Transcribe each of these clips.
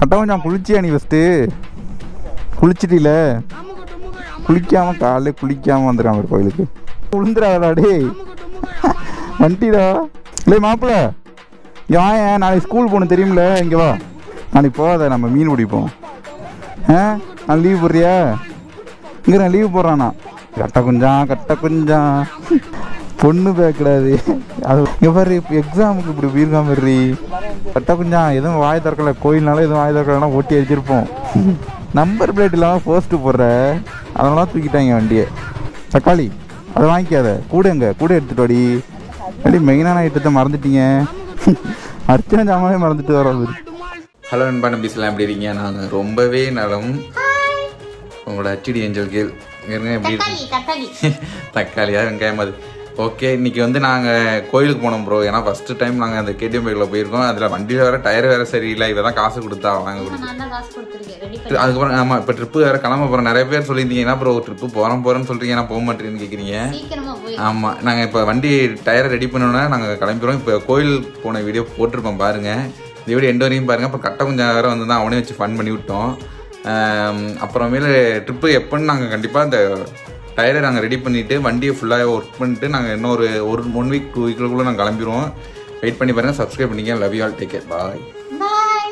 கட்ட கொஞ்சம் குளிச்சியா நீ ஃபஸ்ட்டு குளிச்சிட்டில குளிக்காம காலையில குளிக்காம வந்துடுறான் ஒரு கோயிலுக்கு விழுந்துடாதடா டேய் வந்துட்டிடா இல்லை மாப்பிள்ள இங்கே வாயேன் நாளைக்கு ஸ்கூல் போகணும் தெரியுமில இங்கே வா நாளைக்கு போகாத நம்ம மீன் பிடிப்போம் ஆ நான் லீவ் போடுறியா இங்கே நான் லீவ் போடுறானா கட்ட குஞ்சான் கட்ட குஞ்சான் பொண்ணு பேக்கூடாது அது இங்கே பாரு இப்போ எக்ஸாமுக்கு இப்படி போயிருக்காம பாரு கட்ட குஞ்சான் எதுவும் வாய் திறக்கல கோயில்னால எதுவும் வாய் திறக்கலன்னா ஓட்டி அடிச்சிருப்போம் நம்பர் பிளேட் இல்லாமல் போஸ்ட்டு போடுற அதனால தூக்கிட்டாங்க வண்டியை தக்காளி அதை வாங்கிக்காத கூட எங்க கூட எடுத்துட்டு வாடி அப்படி மெயினான ஐட்டத்தை மறந்துட்டீங்க அர்ச்சனை ஜாமானே மறந்துட்டு வராது ஹலோ நண்பா நம்பிஸ்லாம் எப்படி இருக்கீங்க நான் ரொம்பவே நலம் உங்களோட ஹச்டி ஏஞ்சல் கேள் இருங்க எப்படி இருக்கு தக்காளி தக்காளியா வெங்காயம் அது ஓகே இன்னைக்கு வந்து நாங்கள் கோயிலுக்கு போனோம் ப்ரோ ஏன்னா ஃபர்ஸ்ட் டைம் நாங்கள் அந்த கேடிஎம் பைக்கில் போயிருக்கோம் அதில் வண்டியில் வேற டயர் வேற சரியில்லை இவ தான் காசு கொடுத்தா வாங்க கொடுத்து நான் தான் காசு கொடுத்துருக்கேன் ரெடி பண்ணி அதுக்கப்புறம் ஆமாம் இப்போ ட்ரிப்பு வேற கிளம்ப போகிறோம் நிறைய பேர் சொல்லியிருந்தீங்க என்ன ப்ரோ ட்ரிப்பு போகிறோம் போகிறேன்னு சொல்றீங்க நான் போக மாட்டேன்னு கேட்குறீங்க சீக்கிரமா போய் ஆமாம் நாங்கள் இப்போ வண்டி டயரை ரெடி பண்ணோன்னா நாங்கள் கிளம்பிடுறோம் இப்போ கோயில் போன வீடியோ போட்டிருப்போம் பாருங்கள் இந்த வீடியோ எண்டு வரையும் பாருங்கள் இப்போ கட்ட கொஞ்சம் வேறு வந்து தான் அவனே வச்சு ஃபன் பண்ணி விட்டோம் ஆம், அப்புறமேலு ட்ரிப்பு எப்போன்னு நாங்கள் கண்டிப்பாக இந்த டயரை நாங்கள் ரெடி பண்ணிவிட்டு வண்டியை ஃபுல்லாக ஒர்க் பண்ணிட்டு நாங்கள் இன்னொரு ஒரு ஒன் வீக் டூ வீக்குள்ளே நாங்கள் கிளம்பிடுவோம் வெயிட் பண்ணி பாருங்கள் சப்ஸ்கிரைப் பண்ணிக்க love you all take care bye bye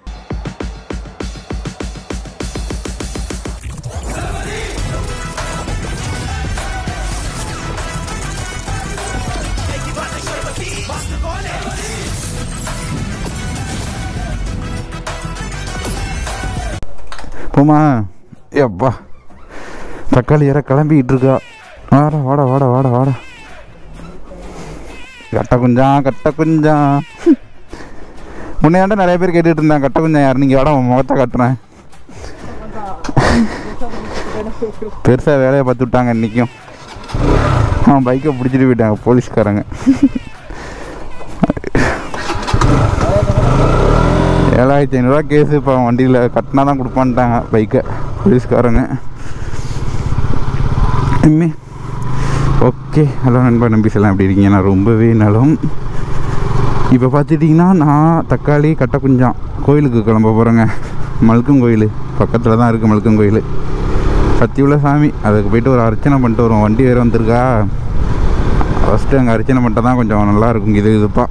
போமா ஏப்பா தக்காளி யார கிளம்பிக்கிட்டு இருக்கா வாடா வாடா வாடா வாடா வாடா கட்ட குஞ்சான் கட்ட குஞ்சான் முன்னையாண்ட நிறைய பேர் கேட்டுட்டு இருந்தாங்க கட்ட குஞ்சம் யார் நீங்கள் வாடா உன் முகத்தை காட்டுறேன் பெருசாக வேலையை பார்த்து விட்டாங்க இன்றைக்கும் அவன் பைக்கை பிடிச்சிட்டு போயிட்டாங்க போலீஸ்காரங்க ஏழாயிரத்தி ஐநூறுரூவா கேஸு இப்போ வண்டியில் கட்டினா தான் கொடுப்பான்ட்டாங்க பைக்கை போலீஸ்காரங்க இம்மி ஓகே ஹலோ நண்பா நம்பிஸ் எல்லாம் எப்படி இருக்கீங்க நான் ரொம்பவே நலம் இப்போ பார்த்துட்டிங்கன்னா நான் தக்காளி கட்ட குஞ்சான் கோயிலுக்கு கிளம்ப போகிறேங்க மல்கம் கோயில் பக்கத்தில் தான் இருக்குது மல்கம் கோயில் சத்தி உள்ள சாமி அதுக்கு போயிட்டு ஒரு அர்ச்சனை பண்ணிட்டு வருவோம் வண்டி வேறு வந்திருக்கா ஃபஸ்ட்டு அங்கே அர்ச்சனை பண்ணிட்டா தான் கொஞ்சம் நல்லா இருக்கும் இது இதுப்பா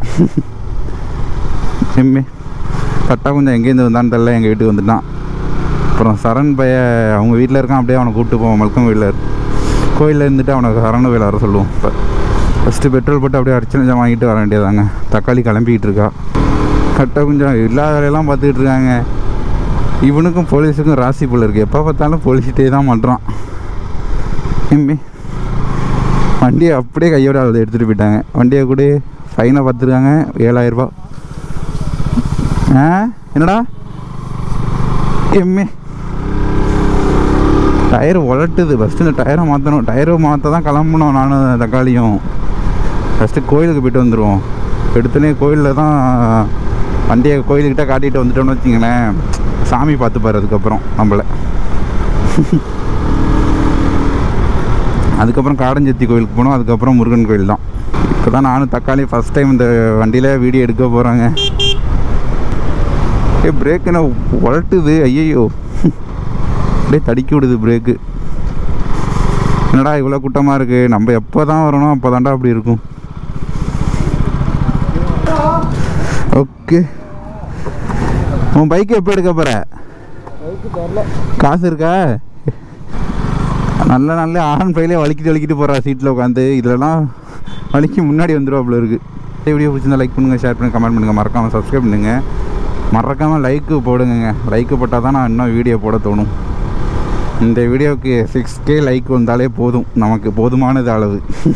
எம்மி கரெக்டாக கொஞ்சம் எங்கேருந்து வந்தான்னு தெரில எங்கள் வீட்டுக்கு வந்துட்டான் அப்புறம் சரண் பைய அவங்க வீட்டில் இருக்கான் அப்படியே அவனை கூப்பிட்டு போவோம் மல்கம் கோயிலில் கோயிலில் இருந்துட்டு அவனுக்கு சரண கோயில் வர சொல்லுவோம் இப்போ ஃபஸ்ட்டு பெட்ரோல் போட்டு அப்படியே அர்ச்சனை ஜாமான் வாங்கிட்டு வர வேண்டியதாங்க தக்காளி கிளம்பிக்கிட்டு இருக்கா கரெக்டாக கொஞ்சம் இல்லாத வேலையெல்லாம் பார்த்துக்கிட்டு இருக்காங்க இவனுக்கும் போலீஸுக்கும் ராசி போல் இருக்குது எப்போ பார்த்தாலும் போலீஸ்கிட்டே தான் பண்ணுறான் எம்மி வண்டியை அப்படியே கையோட அதை எடுத்துகிட்டு போயிட்டாங்க வண்டியை கூட ஃபைனை பார்த்துருக்காங்க ஏழாயிரரூபா ஆ என்னடா எம்மே டயர் உலட்டுது ஃபஸ்ட்டு இந்த டயரை மாற்றணும் டயரை மாற்ற தான் கிளம்பணும் நானும் தக்காளியும் ஃபஸ்ட்டு கோயிலுக்கு போயிட்டு வந்துடுவோம் எடுத்துனே கோயிலில் தான் வண்டியை கோயிலுக்கிட்ட காட்டிட்டு வந்துட்டோம்னு வச்சிங்களேன் சாமி பார்த்துப்பாரு அதுக்கப்புறம் நம்மளை அதுக்கப்புறம் காடஞ்செத்தி கோயிலுக்கு போனோம் அதுக்கப்புறம் முருகன் கோயில் தான் இப்போ தான் நானும் தக்காளி ஃபஸ்ட் டைம் இந்த வண்டியில் வீடியோ எடுக்க போகிறாங்க ஏ பிரேக் என்ன உழட்டுது ஐயையோ அப்படியே தடிக்கி விடுது பிரேக்கு என்னடா இவ்வளோ கூட்டமாக இருக்குது நம்ம எப்போ தான் வரணும் அப்போ தாண்டா அப்படி இருக்கும் ஓகே உன் பைக் எப்போ எடுக்க போகிற காசு இருக்கா நல்ல நல்ல ஆரன் ஃபைலே வலிக்கிட்டு வலிக்கிட்டு போகிறா சீட்டில் உட்காந்து இதுலலாம் வலிக்கு முன்னாடி வந்துடுவாப்புல இருக்குது இந்த வீடியோ பிடிச்சிருந்தா லைக் பண்ணுங்கள் ஷேர் பண்ணுங்கள் கமெண்ட் பண்ணுங்கள் மறக்காமல் சப்ஸ்கிரைப் பண்ணுங்கள் மறக்காமல் லைக்கு போடுங்க லைக்கு போட்டால் தான் நான் இன்னும் வீடியோ போட தோணும் இந்த வீடியோவுக்கு சிக்ஸ் கே லைக் வந்தாலே போதும் நமக்கு போதுமானது அளவு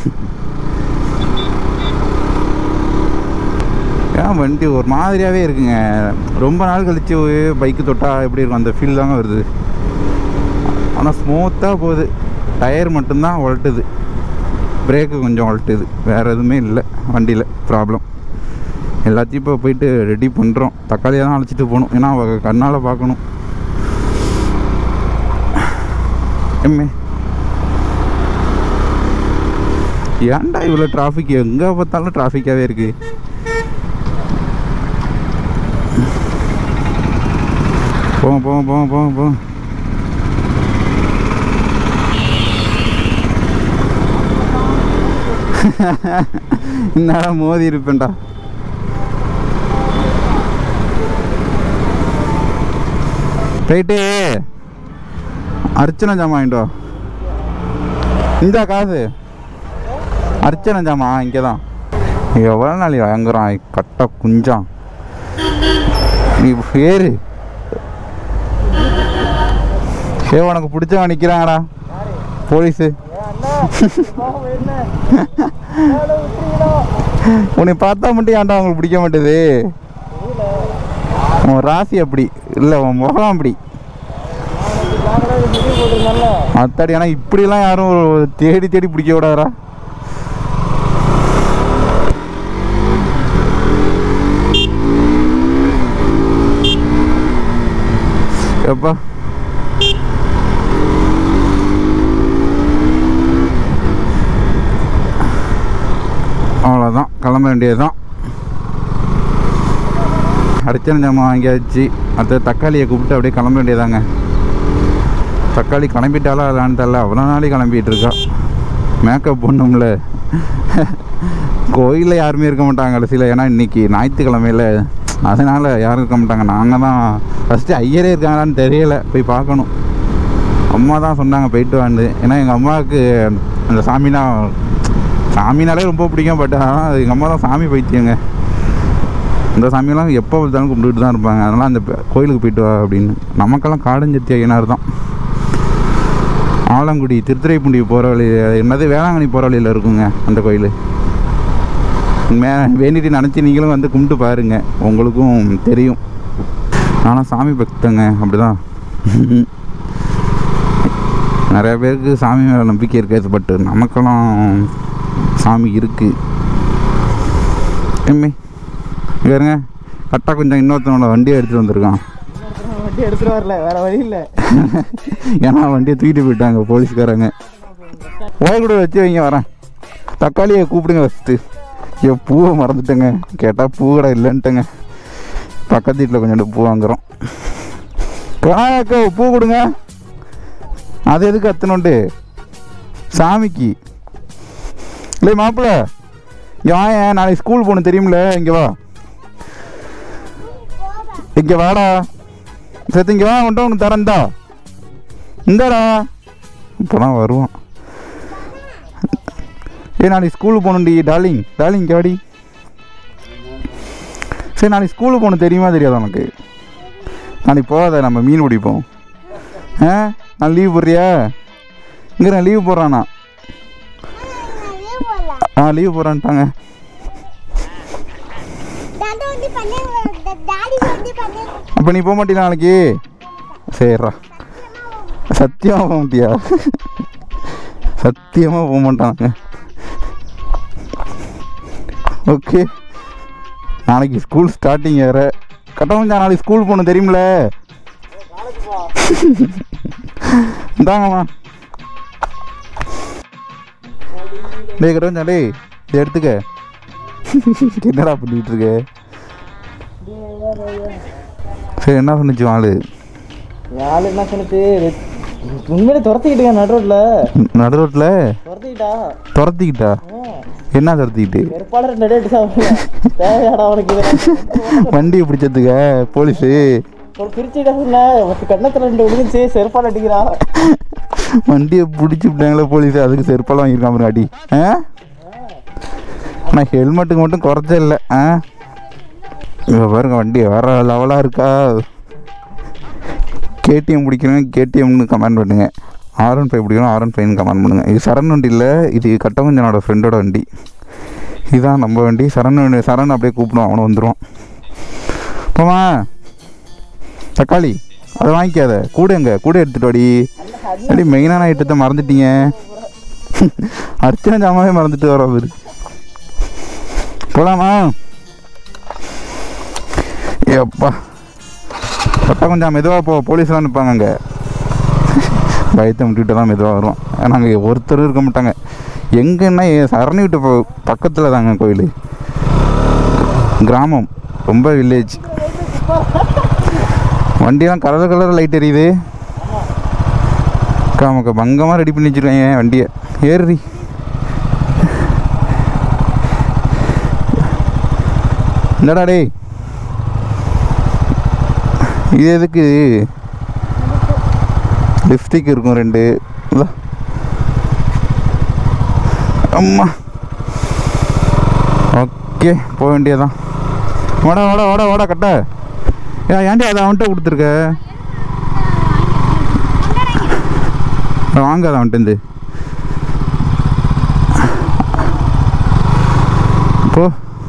ஏன் வண்டி ஒரு மாதிரியாகவே இருக்குங்க ரொம்ப நாள் கழிச்சு பைக்கு தொட்டால் எப்படி இருக்கும் அந்த ஃபீல் தாங்க வருது ஆனால் ஸ்மூத்தாக போகுது டயர் மட்டும்தான் உழட்டுது பிரேக்கு கொஞ்சம் உழட்டுது வேறு எதுவுமே இல்லை வண்டியில் ப்ராப்ளம் எல்லாத்தையும் இப்போ போயிட்டு ரெடி பண்ணுறோம் தக்காளியை தான் அழைச்சிட்டு போகணும் ஏன்னா அவ கண்ணால் பார்க்கணும் எம்மே ஏன்டா இவ்வளோ டிராஃபிக் எங்கே பார்த்தாலும் டிராஃபிக்காகவே இருக்குது போவோம் போவோம் போவோம் போவோம் போவோம் இந்நேரம் மோதி இருப்பேன்டா ரைட்டு அர்ச்சனை ஜாமான் வாங்கிட்டு வா இந்த காசு அர்ச்சனை ஜாமான் இங்கே தான் எவ்வளோ நாள் வாங்குறான் கட்ட குஞ்சான் நீ ஏறு ஏ உனக்கு பிடிச்சவன் நிற்கிறாங்கடா போலீஸு உன்னை பார்த்தா மட்டும் ஏன்டா உங்களுக்கு பிடிக்க மாட்டேது உன் ராசி அப்படி இல்லை உன் முகம் அப்படி அத்தாடி ஆனால் இப்படிலாம் யாரும் தேடி தேடி பிடிக்க விடாதா எப்பா அவ்வளோதான் கிளம்ப வேண்டியதுதான் அடிச்சன ஜாமான் வாங்கியாச்சு அடுத்து தக்காளியை கூப்பிட்டு அப்படியே கிளம்ப வேண்டியதாங்க தக்காளி கிளம்பிட்டாலா அதான்னு தெரில அவ்வளோ நாளைக்கு கிளம்பிட்டு இருக்கா மேக்கப் பண்ணும்ல கோயிலில் யாருமே இருக்க மாட்டாங்க கடைசியில் ஏன்னா இன்னைக்கு ஞாயிற்றுக்கிழமையில் அதனால் யாரும் இருக்க மாட்டாங்க நாங்கள் தான் ஃபஸ்ட்டு ஐயரே இருக்காங்களான்னு தெரியல போய் பார்க்கணும் அம்மா தான் சொன்னாங்க போயிட்டு வந்து ஏன்னா எங்கள் அம்மாவுக்கு அந்த சாமினா சாமினாலே ரொம்ப பிடிக்கும் பட் ஆனால் எங்கள் அம்மா தான் சாமி பைத்தியங்க இந்த சாமியெல்லாம் எப்போ பார்த்தாலும் கும்பிட்டுட்டு தான் இருப்பாங்க அதனால் அந்த ப- கோயிலுக்கு போயிட்டு வா அப்படின்னு நமக்கெல்லாம் காடஞ்சத்தி ஐயனார் தான் ஆலங்குடி திருத்துறைப்பூண்டி போகிற வழி அது என்னது வேளாங்கண்ணி போகிற வழியில் இருக்குங்க அந்த கோயில் மே வேண்டிட்டு நினச்சி நீங்களும் வந்து கும்பிட்டு பாருங்க உங்களுக்கும் தெரியும் நானும் சாமி பக்தங்க அப்படிதான் நிறைய பேருக்கு சாமி மேலே நம்பிக்கை இருக்காது பட் நமக்கெல்லாம் சாமி இருக்கு எம்மே இங்க இருங்க கரெக்டாக கொஞ்சம் இன்னொருத்தனோட வண்டியை எடுத்துகிட்டு வந்திருக்கான் வண்டி எடுத்துட்டு வரல வேற வழி இல்ல ஏன்னா வண்டியை தூக்கிட்டு போயிட்டாங்க போலீஸ்காரங்க ஓய் கூட வச்சு வைங்க வரேன் தக்காளியை கூப்பிடுங்க ஃபஸ்ட்டு ஐயோ பூவை மறந்துட்டேங்க கேட்டால் பூ கடை இல்லைன்ட்டுங்க பக்கத்து வீட்டில் கொஞ்சோண்டு பூ வாங்குறோம் அக்கா பூ கொடுங்க அது எதுக்கு அத்தனோண்டு சாமிக்கு இல்லை மாப்பிள்ள இங்கே வாயேன் நாளைக்கு ஸ்கூல் போகணும் தெரியுமில்ல இங்கே வா இங்கே வாடா சரி இங்கே வா உன்ட்ட உனக்கு தரேன்டா இந்தாடா இப்போதான் வருவான் ஏ நாளைக்கு ஸ்கூலுக்கு போகணுண்டி டார்லிங் டார்லிங் இங்கே வாடி சரி நாளைக்கு ஸ்கூலுக்கு போகணும் தெரியுமா தெரியாதா உனக்கு நாளைக்கு போகாத நம்ம மீன் பிடிப்போம் ஆ நான் லீவ் போடுறியா இங்கே நான் லீவ் போடுறானா ஆ லீவ் போடுறான்ட்டாங்க தாத்தா வந்து பண்ண டாடி வந்து பண்ண அப்போ நீ போக மாட்டியா நாளைக்கு சரிடா சத்தியமாக போக மாட்டியா சத்தியமாக போக மாட்டாங்க ஓகே நாளைக்கு ஸ்கூல் ஸ்டார்டிங் வேறு கட்டவஞ்சா நாளைக்கு ஸ்கூல் போகணும் தெரியுமில இந்தாங்கம்மா டேய் கட்டவஞ்சா டேய் இதை எடுத்துக்க என்னடா பண்ணிட்டு இருக்க சரி என்ன சொன்னிச்சு ஆளு ஆளு என்ன சொன்னுச்சு உண்மையிலே துரத்திக்கிட்டுங்க நடு ரோட்ல நடு ரோட்டில் துரத்திக்கிட்டா துரத்திக்கிட்டா என்ன துரத்திக்கிட்டு வெறுப்பாளர் ரெண்டு அடி அடிச்சா தேவையாடா அவனுக்கு இது வண்டியை பிடிச்சதுக்க போலீஸு ஒரு பிரிச்சுட்டா சொன்ன கண்ணத்துல ரெண்டு விழுந்துச்சு செருப்பால் அடிக்கிறா வண்டியை பிடிச்சி விட்டாங்களே போலீஸ் அதுக்கு செருப்பெல்லாம் வாங்கியிருக்கான் பாருங்க அடி ஆ ஆனால் ஹெல்மெட்டுக்கு மட்டும் குறைச்ச இல்லை ஆ இப்போ பாருங்க வண்டி வேற லெவலாக இருக்கா கேடிஎம் பிடிக்கணும் கேடிஎம்னு கமெண்ட் பண்ணுங்க ஆர் ஒன் ஃபைவ் பிடிக்கணும் ஆர் ஒன் ஃபைவ்னு கமெண்ட் பண்ணுங்க இது சரண் வண்டி இல்லை இது கட்டமஞ்சனோட ஃப்ரெண்டோட வண்டி இதுதான் நம்ம வண்டி சரண் வண்டி சரண் அப்படியே கூப்பிடுவோம் அவனை வந்துடுவான் போமா தக்காளி அதை வாங்கிக்காத கூட எங்க கூட எடுத்துட்டு வாடி அடி மெயினான ஐட்டத்தை மறந்துட்டீங்க அர்ச்சனை ஜாமாவே மறந்துட்டு வர அவரு போலாமா ஏப்பா கரெக்டாக கொஞ்சம் மெதுவாக போ போலீஸ்லாம் நிற்பாங்க அங்கே பயத்தை முட்டிட்டு தான் மெதுவாக வருவோம் நாங்கள் ஒருத்தர் இருக்க மாட்டாங்க எங்கன்னா என் சரணி வீட்டு ப- பக்கத்தில் தாங்க கோயில் கிராமம் ரொம்ப வில்லேஜ் வண்டியெல்லாம் கலர் கலர் லைட் எரியுது காமக்க பங்கமாக ரெடி பண்ணி வச்சுருக்காங்க வண்டியை ஏறி இந்தடா டேய் இது எதுக்கு லிப்ஸ்டிக் இருக்கும் ரெண்டு இதா. அம்மா ஓகே போக வேண்டியதான் வாடா வாடா வாடா வாடா கட்ட ஏ ஏன்டி அதை அவன்கிட்ட கொடுத்துருக்க வாங்காத அவன்கிட்ட போ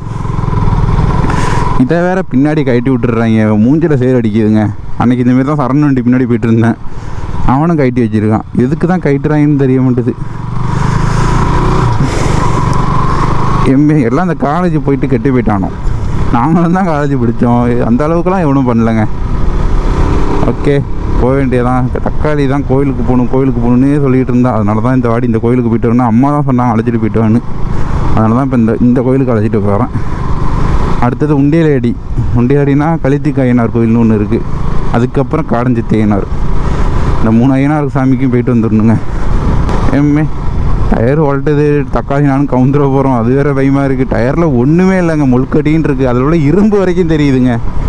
இதை வேற பின்னாடி கழட்டி விட்டுறாங்க மூஞ்சில சேர் அடிக்குதுங்க அன்னைக்கு இந்த மாதிரி தான் சரண் வண்டி பின்னாடி போயிட்டு இருந்தேன் அவனும் கழட்டி வச்சிருக்கான் எதுக்கு தான் கழட்டுறாங்கன்னு தெரிய மாட்டுது எம்ஏ எல்லாம் அந்த காலேஜ் போயிட்டு கெட்டு போயிட்டானோ நாங்களும் தான் காலேஜ் படித்தோம் அந்த அளவுக்குலாம் எவனும் பண்ணலங்க ஓகே போக வேண்டியதான் தக்காளி தான் கோயிலுக்கு போகணும் கோயிலுக்கு போகணுன்னே சொல்லிட்டு இருந்தா அதனால தான் இந்த வாடி இந்த கோயிலுக்கு போயிட்டு வரணும் அம்மா தான் சொன்னாங்க அழைச்சிட்டு போயிட்டு வான்னு அதனால தான் இப்போ இந்த இந்த கோயிலுக்கு அழைச்சிட்டு போகிறேன் அடுத்தது உண்டியலேடி உண்டியலேடினா கலித்திக்கு ஐயனார் கோயில்னு ஒன்று இருக்குது அதுக்கப்புறம் காடஞ்சித்தி ஐயனார் இந்த மூணு ஐயனார் சாமிக்கும் போயிட்டு வந்துடணுங்க எம்மே டயர் உழட்டது தக்காளி நானும் கவுந்துட போகிறோம் அது வேற பயமாக இருக்குது டயரில் ஒன்றுமே இல்லைங்க முள்கட்டின்னு இருக்குது அதில் உள்ள இரும்பு வரைக்கும் தெரியுதுங்க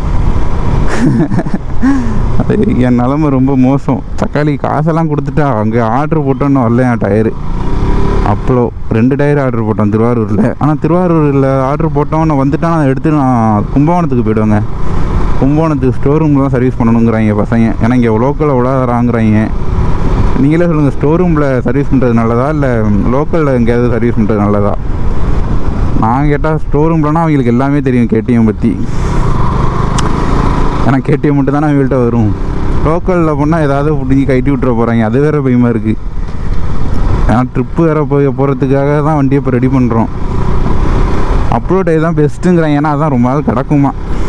அது என் நிலமை ரொம்ப மோசம் தக்காளி காசெல்லாம் கொடுத்துட்டா அங்கே ஆர்டர் போட்டோன்னு வரல என் டயரு அப்பளோ ரெண்டு டயர் ஆர்டர் போட்டோம் திருவாரூரில் ஆனால் திருவாரூரில் ஆர்டர் போட்டோம் நான் வந்துட்டா நான் எடுத்து நான் கும்பகோணத்துக்கு போயிடுவேங்க கும்பகோணத்துக்கு ஸ்டோர் ரூமில் தான் சர்வீஸ் பண்ணணுங்கிறாங்க பசங்க ஏன்னா இங்கே லோக்கலில் விடாதறாங்கிறாங்க நீங்களே சொல்லுங்கள் ஸ்டோர் ரூமில் சர்வீஸ் பண்ணுறது நல்லதா இல்லை லோக்கலில் எங்கேயாவது சர்வீஸ் பண்ணுறது நல்லதா நான் கேட்டால் ஸ்டோர் ரூம்லனா அவங்களுக்கு எல்லாமே தெரியும் கேடிஎம் பற்றி ஏன்னா கேடிஎம் மட்டும் தானே அவங்கள்ட்ட வரும் லோக்கலில் போனால் ஏதாவது பிடிச்சி கட்டி விட்டுற போகிறாங்க அது வேறு பயமாக இருக்குது ஏன்னா ட்ரிப்பு வேறு போய் போகிறதுக்காக தான் வண்டியை இப்போ ரெடி பண்ணுறோம் அப்லோட் தான் பெஸ்ட்டுங்கிறாங்க ஏன்னா அதான் ரொம்ப நாள் கிடக்குமா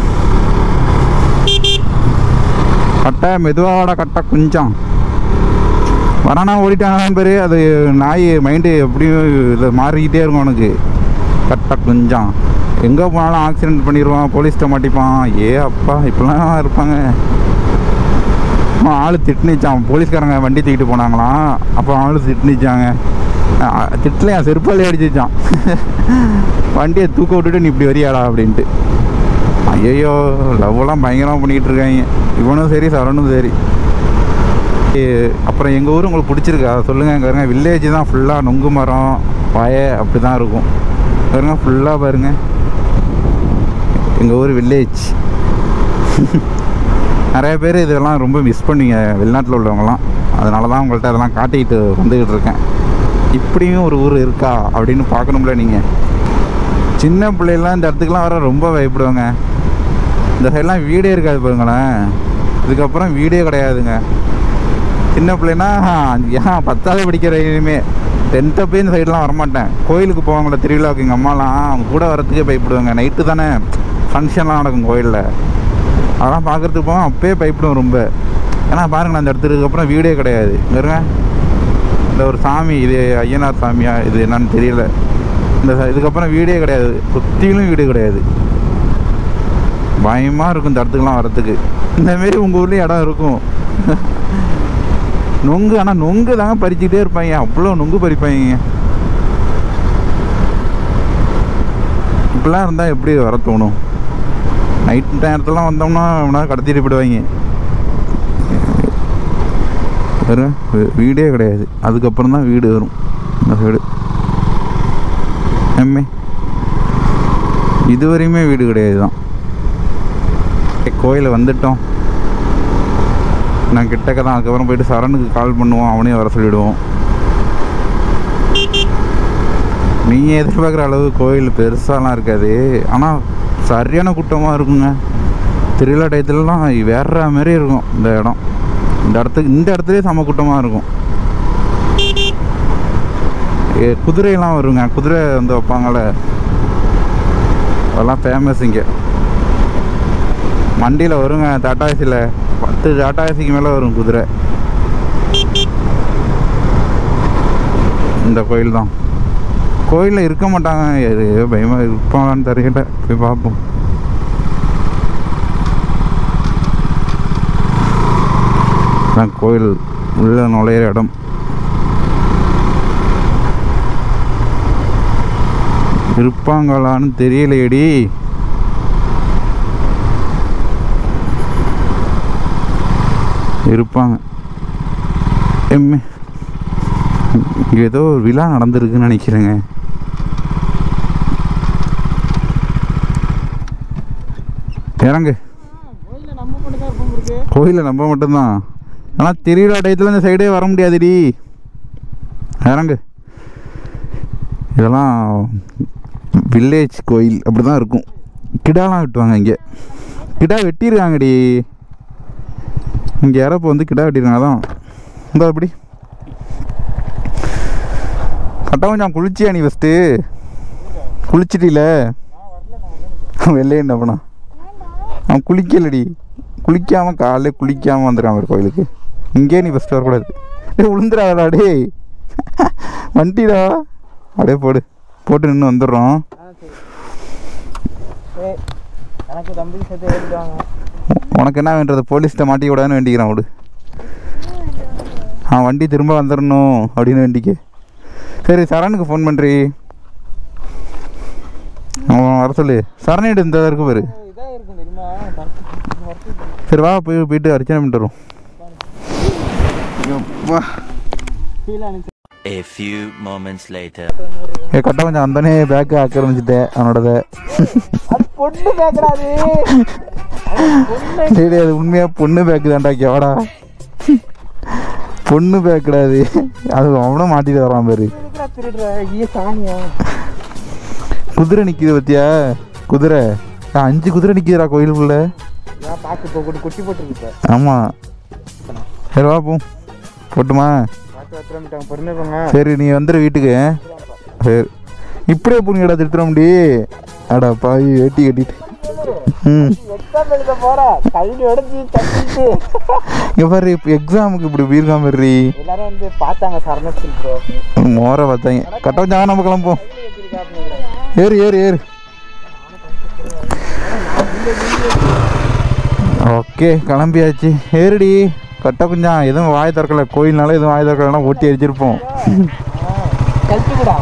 கட்டை மெதுவாட கட்டை கொஞ்சம் வரானா ஓடிட்டானான்னு பேர் அது நாய் மைண்டு எப்படியும் இதில் மாறிக்கிட்டே இருக்கும் அவனுக்கு கட்டை கொஞ்சம் எங்கே போனாலும் ஆக்சிடென்ட் பண்ணிடுவான் போலீஸ்கிட்ட மாட்டிப்பான் ஏ அப்பா இப்படிலாம் இருப்பாங்க ஆள் திட்டுனிச்சான் போலீஸ்காரங்க வண்டி தூக்கிட்டு போனாங்களாம் அப்போ ஆள் திட்டுனிச்சாங்க திட்டலையா செருப்பாலே அடிச்சிச்சான் வண்டியை தூக்க விட்டுட்டு நீ இப்படி வரியாடா அப்படின்ட்டு ஐயோ லவ்லாம் பயங்கரமாக பண்ணிக்கிட்டு இருக்காங்க இவனும் சரி சரணும் சரி ஏ, அப்புறம் எங்கள் ஊர் உங்களுக்கு பிடிச்சிருக்கா அதை சொல்லுங்கள் பாருங்க வில்லேஜ் தான் ஃபுல்லாக நொங்கு மரம் வய அப்படி தான் இருக்கும் பாருங்க ஃபுல்லாக பாருங்க எங்கள் ஊர் வில்லேஜ் நிறைய பேர் இதெல்லாம் ரொம்ப மிஸ் பண்ணுவீங்க வெளிநாட்டில் உள்ளவங்கலாம் அதனால தான் உங்கள்கிட்ட அதெல்லாம் காட்டிக்கிட்டு வந்துக்கிட்டு இருக்கேன் இப்படியும் ஒரு ஊர் இருக்கா அப்படின்னு பார்க்கணும்ல நீங்கள் சின்ன பிள்ளைலாம் இந்த இடத்துக்குலாம் வர ரொம்ப பயப்படுவாங்க இந்த சைட்லாம் வீடே இருக்காது பாருங்களேன் இதுக்கப்புறம் வீடே கிடையாதுங்க சின்ன பிள்ளைனா ஏன் பத்தாவது படிக்கிற இனிமே டென்த்தை போய் இந்த சைடெலாம் வரமாட்டேன் கோயிலுக்கு போவாங்களே திருவிழாவுக்கு எங்கள் அம்மாலாம் அவங்க கூட வரத்துக்கே பயப்படுவாங்க நைட்டு தானே ஃபங்க்ஷன்லாம் நடக்கும் கோயிலில் அதெல்லாம் பார்க்குறதுக்கு போவோம் அப்பயே பயப்படுவோம் ரொம்ப ஏன்னா பாருங்களேன் அந்த இடத்துக்கு அப்புறம் வீடே கிடையாது இங்க இருங்க இந்த ஒரு சாமி இது ஐயனார் சாமியா இது என்னன்னு தெரியல இந்த ச- இதுக்கப்புறம் வீடே கிடையாது சுற்றிலும் வீடு கிடையாது பயமாக இருக்கும் இந்த இடத்துக்குலாம் வரத்துக்கு இந்தமாரி உங்கள் ஊர்லேயும் இடம் இருக்கும் நொங்கு ஆனால் நொங்கு தாங்க பறிச்சுக்கிட்டே இருப்பாங்க அவ்வளோ நொங்கு பறிப்பாங்க இப்படிலாம் இருந்தால் எப்படி வர தோணும் நைட் நேரத்துலாம் வந்தோம்னா அவனா கடத்திட்டு போயிடுவாங்க வேறு வீடே கிடையாது அதுக்கப்புறம் தான் வீடு வரும் இந்த சைடு எம்மே இதுவரையுமே வீடு கிடையாது தான் கோயிலை வந்துட்டோம் நான் கிட்டக்க தான் அதுக்கப்புறம் போயிட்டு சரணுக்கு கால் பண்ணுவோம் அவனையும் வர சொல்லிவிடுவோம் நீங்கள் எதிர்பார்க்குற அளவு கோயில் பெருசாலாம் இருக்காது ஆனால் சரியான கூட்டமாக இருக்குங்க திருவிழா டயத்துலலாம் வேற மாதிரி இருக்கும் இந்த இடம் இந்த இடத்துக்கு இந்த இடத்துலயே செம கூட்டமாக இருக்கும் ஏ, குதிரையெல்லாம் வருங்க குதிரை வந்து வைப்பாங்கள்ல அதெல்லாம் ஃபேமஸ் இங்கே வண்டியில் வருங்க டாட்டாசியில் பத்து டாட்டாசிக்கு மேலே வரும் குதிரை இந்த கோயில் தான் கோயிலில் இருக்க மாட்டாங்க எது பயமாக இருப்பாங்கன்னு தெரியல போய் பார்ப்போம் அதான் கோயில் உள்ள நுழையிற இடம் இருப்பாங்களான்னு தெரியலையேடி இருப்பாங்க எம்மே இங்க ஏதோ ஒரு விழா நடந்திருக்குன்னு நினைக்கிறேங்க இறங்கு கோயிலில் நம்ம மட்டும் தான் இருப்போம் இருக்கு கோயிலில் நம்ம மட்டும்தான் ஆனால் திருவிழா டயத்தில் இந்த சைடே வர முடியாதுடி இறங்கு இதெல்லாம் வில்லேஜ் கோயில் அப்படி தான் இருக்கும் கிடாலாம் வெட்டுவாங்க இங்கே கிடா வெட்டியிருக்காங்கடி இங்கே இறப்பு வந்து கிடா வெட்டியிருக்காங்க அதான் இந்த அப்படி கரெக்டாக கொஞ்சம் குளிச்சியா நீ ஃபஸ்ட்டு குளிச்சிட்டில வெள்ளையே என்ன பண்ணா அவன் குளிக்கலடி குளிக்காமல் காலைல குளிக்காமல் வந்துடுறான் ஒரு கோயிலுக்கு இங்கே நீ ஃபஸ்ட்டு வரக்கூடாது டேய் விழுந்துடாதடா டேய் வண்டிடா அப்படியே போடு போட்டு நின்று வந்துடுறோம் ஆ சரி ஏய் எனக்கு தம்பிக்கு சேர்த்து ஏறிடுவாங்க உனக்கு என்ன வேண்டது போலீஸ்கிட்ட மாட்டி விடான்னு வேண்டிக்கிறான் விடு ஆ வண்டி திரும்ப வந்துடணும் அப்படின்னு வேண்டிக்க சரி சரணுக்கு ஃபோன் பண்ணுறி அவன் வர சொல்லு சரணிட்டு இந்த இருக்கு பாரு இதாக இருக்கும் தெரியுமா வரத்து சரி வா போய் போயிட்டு அர்ச்சனை பண்ணிட்டு வரும் எப்பா ஃபீல் அனுப்பிச்சு A few moments later. ஏ கரெக்டாக கொஞ்சம் அந்தனே பேக்கு ஆக்கிரமிச்சிட்டேன் அவனோடத அது பொண்ணு கேட்கறாது டேய் டேய், அது உண்மையாக பொண்ணு பேக்கு தான்டா கேவாடா பொண்ணு பேக்கடாது அது அவனும் மாட்டிட்டு வரான் பாரு எதுக்குடா திருடுற ஐயே சாணியா குதிரை நிற்கிது பத்தியா குதிரை ஆ, அஞ்சு குதிரை நிற்கிதுடா கோயிலுக்குள்ள ஏன் பார்த்து இப்போ கூட குட்டி போட்டுருக்கு இப்போ ஆமாம் சரி வா போ போட்டுமா பார்த்து வச்சுட்டாங்க பொறுமைப்பாங்க சரி நீ வந்துடு வீட்டுக்கு சரி இப்படியே புனிங்கடா திருத்துறோம்டி அடா பாவி வேட்டி கட்டிட்டு ம் எக்ஸாம் எழுத போற கையில் உடஞ்சி தட்டிட்டு இங்கே பாரு இப்போ எக்ஸாமுக்கு இப்படி போயிருக்காம பாரு எல்லாரும் வந்து பார்த்தாங்க சரணத்தில் ப்ரோ மோர பார்த்தாங்க கரெக்டாக கொஞ்சம் நம்ம கிளம்புவோம் ஏறு ஏறு ஏறு ஓகே கிளம்பியாச்சு ஏறுடி கரெக்டாக கொஞ்சம் எதுவும் வாய் திறக்கல கோயில்னால எதுவும் வாய் திறக்கலன்னா ஓட்டி அடிச்சிருப்போம் கழிச்சுக்கூடா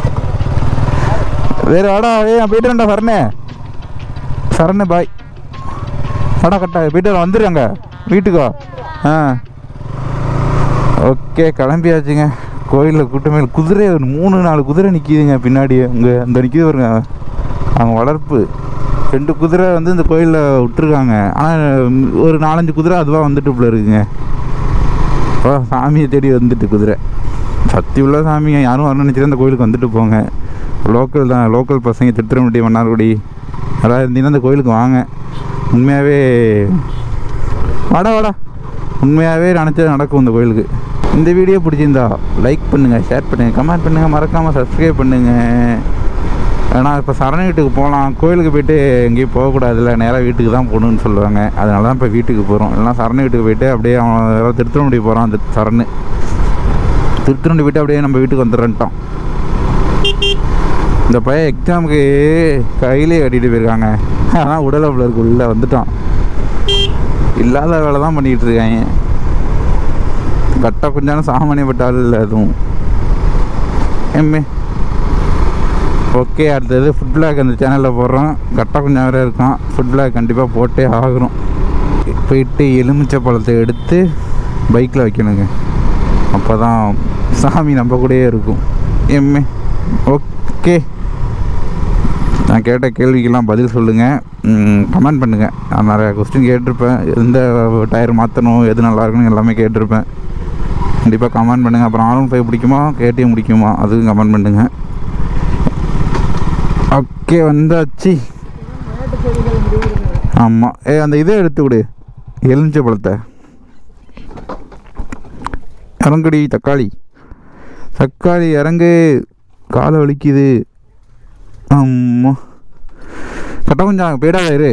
வேறு வாடா ஏய் நான் போயிட்டு வரேன்டா சரணே சரணே பாய் வாடா கட்டா போயிட்டு வரேன், வந்துடுறாங்க வீட்டுக்கு வா ஆ ஓகே கிளம்பியாச்சுங்க கோயிலில் கூட்டமே இல்ல. குதிரை ஒரு மூணு நாலு குதிரை நிற்கிதுங்க பின்னாடி அங்கே அந்த நிற்கிது பாருங்க அவங்க வளர்ப்பு ரெண்டு குதிரை வந்து இந்த கோயிலில் விட்டுருக்காங்க ஆனால் ஒரு நாலஞ்சு குதிரை அதுவாக வந்துட்டு போல இருக்குங்க ஓ சாமியை தேடி வந்துட்டு குதிரை சக்தி உள்ள சாமிங்க யாரும் வரணும்னு நினச்சிட்டு அந்த கோயிலுக்கு வந்துட்டு போங்க லோக்கல் தான் லோக்கல் பசங்க திருத்திரமுடி மன்னார்குடி யாராவது இருந்தீங்கன்னா அந்த கோயிலுக்கு வாங்க உண்மையாகவே வாடா வாடா உண்மையாகவே நினச்சது நடக்கும் இந்த கோயிலுக்கு இந்த வீடியோ பிடிச்சிருந்தா லைக் பண்ணுங்கள் ஷேர் பண்ணுங்கள் கமெண்ட் பண்ணுங்கள் மறக்காமல் சப்ஸ்கிரைப் பண்ணுங்கள் ஏன்னா இப்போ சரண வீட்டுக்கு போகலாம் கோயிலுக்கு போயிட்டு எங்கேயும் போகக்கூடாதுல்ல நேராக வீட்டுக்கு தான் போகணுன்னு சொல்லுவாங்க அதனால தான் இப்போ வீட்டுக்கு போகிறோம் இல்லைனா சரண வீட்டுக்கு போயிட்டு அப்படியே அவன் ஏதாவது திருத்திரமுடி போகிறான் அந்த சரணு திருத்திரமுடி போயிட்டு அப்படியே நம்ம வீட்டுக்கு வந்துடுறேன்ட்டோம் இந்த பையன் எக்ஸாமுக்கு கையிலே கட்டிட்டு போயிருக்காங்க ஆனால் உடலை இருக்கு உள்ளே வந்துட்டான் இல்லாத வேலை தான் பண்ணிக்கிட்டு இருக்காங்க கட்ட கொஞ்சம் சாமானியப்பட்ட ஆள் இல்லை அதுவும் எம்மே ஓகே அடுத்தது ஃபுட் பிளாக் அந்த சேனலில் போடுறோம் கரெக்டாக கொஞ்சம் வேறு இருக்கும் ஃபுட் பிளாக் கண்டிப்பாக போட்டே ஆகிறோம் போயிட்டு எலுமிச்சை பழத்தை எடுத்து பைக்கில் வைக்கணுங்க அப்போ தான் சாமி நம்ம கூடயே இருக்கும் எம்மே ஓகே நான் கேட்ட கேள்விக்கெல்லாம் பதில் சொல்லுங்கள் கமெண்ட் பண்ணுங்கள் நான் நிறையா கொஸ்டின் கேட்டிருப்பேன் எந்த டயர் மாற்றணும் எது நல்லா இருக்குன்னு எல்லாமே கேட்டிருப்பேன் கண்டிப்பாக கமெண்ட் பண்ணுங்கள் அப்புறம் ஆர் ஒன் ஃபைவ் பிடிக்குமா கேடிஎம் பிடிக்குமா அதுவும் கமெண்ட் பண்ணுங்கள் ஓகே வந்தாச்சு ஆமாம் ஏ அந்த இதை எடுத்து விடு எலுமிச்சை பழத்தை இறங்குடி தக்காளி தக்காளி இறங்கு காலை வலிக்குது ஆமா கரெக்டாக கொஞ்சம் போயிடாத இரு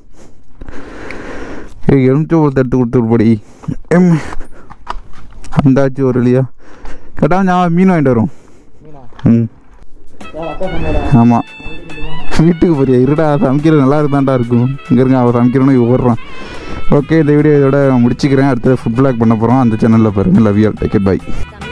ஏ எலுமிச்சை பழத்தை எடுத்து கொடுத்துருப்படி எம் அந்தாச்சு ஒரு இல்லையா கரெக்டாக கொஞ்சம் மீன் வாங்கிட்டு வரும் மீனா ம் ஏன் அக்கா சொன்னாரா ஆமாம் வீட்டுக்கு போறியா இருடா சமைக்கிறது நல்லா இருந்தாண்டா இருக்கும் இங்கே இருங்க அவள் சமைக்கிறோன்னு ஓடுறான் ஓகே இந்த வீடியோ இதோட முடிச்சுக்கிறேன் அடுத்தது ஃபுட் பிளாக் பண்ண போகிறோம் அந்த சேனலில் பாருங்கள் love you take by También